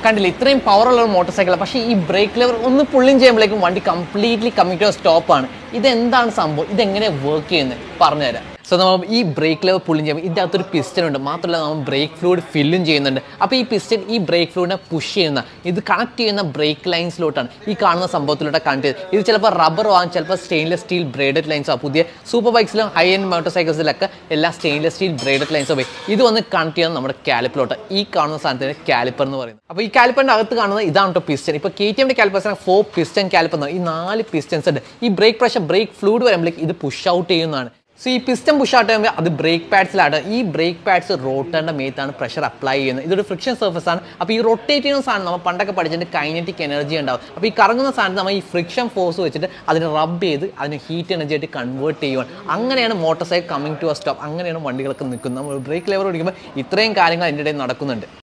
കണ്ടില്ല ഇത്രയും പവറുള്ള ഒരു മോട്ടോർ സൈക്കിൾ പക്ഷേ ഈ ബ്രേക്ക് ലെവർ ഒന്ന് പുള്ളിങ് ചെയ്യുമ്പോഴേക്കും വണ്ടി കംപ്ലീറ്റ്ലി കമ്മിങ് ടു സ്റ്റോപ്പാണ് ഇതെന്താണ് സംഭവം ഇതെങ്ങനെ വർക്ക് ചെയ്യുന്നത് പറഞ്ഞുതരാം സോ നമ്മൾ ഈ ബ്രേക്ക് ലെവർ പുള്ളിങ് ചെയ്യുമ്പോൾ ഇതിൻ്റെ അകത്തൊരു പിസ്റ്റൺ ഉണ്ട് മാത്രമല്ല നമ്മൾ ബ്രേക്ക് ഫ്ലൂയിഡ് ഫില്ലും ചെയ്യുന്നുണ്ട് അപ്പോൾ ഈ പിസ്റ്റൺ ഈ ബ്രേക്ക് ഫ്ലൂയിഡിനെ പുഷ് ചെയ്യുന്ന ഇത് കണക്ട് ചെയ്യുന്ന ബ്രേക്ക് ലൈൻസിലോട്ടാണ് ഈ കാണുന്ന സംഭവത്തിലൂടെ കണക്ട് ചെയ്ത് ഇത് ചിലപ്പോൾ റബ്ബർ ആവും ചിലപ്പോൾ സ്റ്റെയിൻലെസ് സ്റ്റീൽ ബ്രേഡഡ് ലൈൻസോ പുതിയ സൂപ്പർ ബൈക്സിലും ഹൈ എൻഡ് മോട്ടോർ സൈക്കിൾസിലൊക്കെ എല്ലാ സ്റ്റെയിൻലെസ് സ്റ്റീൽ ബ്രേഡഡ് ലൈൻസോ പോയി ഇത് വന്ന് കണക്ട് ചെയ്യുന്ന നമ്മുടെ കാലിപ്പിലോട്ട് ഈ കാണുന്ന സാധനത്തിന് കാലിപ്പർ എന്ന് പറയുന്നത് അപ്പോൾ ഈ കാലിപ്പറിൻ്റെ അകത്ത് കാണുന്നത് ഇതാണ് കേട്ടോ പിസ്റ്റൺ ഇപ്പോൾ കെ ടി എമ്മിൻ്റെ കാലിപ്പേഴ്സിന് ഫോർ പിസ്റ്റൺ കാലിപ്പർ ഈ നാല് പിസ്റ്റൻസ് ഉണ്ട് ഈ ബ്രേക്ക് പ്രഷർ ബ്രേക്ക് ഫ്ലൂയിഡ് വരുമ്പോഴേക്ക് ഇത് പുഷ് ഔട്ട് ചെയ്യുന്നതാണ് സോ ഈ പിസ്റ്റം പുഷ് ഔട്ട് ചെയ്യുമ്പോൾ അത് ബ്രേക്ക് പാഡ്സിലാണ് ഈ ബ്രേക്ക് പാഡ്സ് റോട്ടറിന്റെ മേത്താണ് പ്രഷർ അപ്ലൈ ചെയ്യുന്നത് ഇതൊരു ഫ്രിക്ഷൻ സർഫസ് ആണ് അപ്പോൾ ഈ റൊട്ടേറ്റ് ചെയ്യുന്ന സാധനം നമ്മൾ പണ്ടൊക്കെ പഠിച്ചിട്ട് കൈനറ്റിക് എനർജി ഉണ്ടാവും അപ്പോൾ ഈ കറങ്ങുന്ന സാധനം നമ്മൾ ഈ ഫ്രിക്ഷൻ ഫോഴ്സ് വെച്ചിട്ട് അതിനെ റബ്ബ് ചെയ്ത് അതിനെ ഹീറ്റ് എനർജി ആയിട്ട് കൺവേർട്ട് ചെയ്യുവാണ് അങ്ങനെയാണ് motorcycle coming to a stop അങ്ങനെയാണ് വണ്ടികളൊക്കെ നിൽക്കുന്നത് നമ്മൾ ബ്രേക്ക് ലെവർ ഓടിക്കുമ്പോൾ ഇത്രയും കാര്യങ്ങൾ അതിൻ്റെ ഇടയിൽ നടക്കുന്നുണ്ട്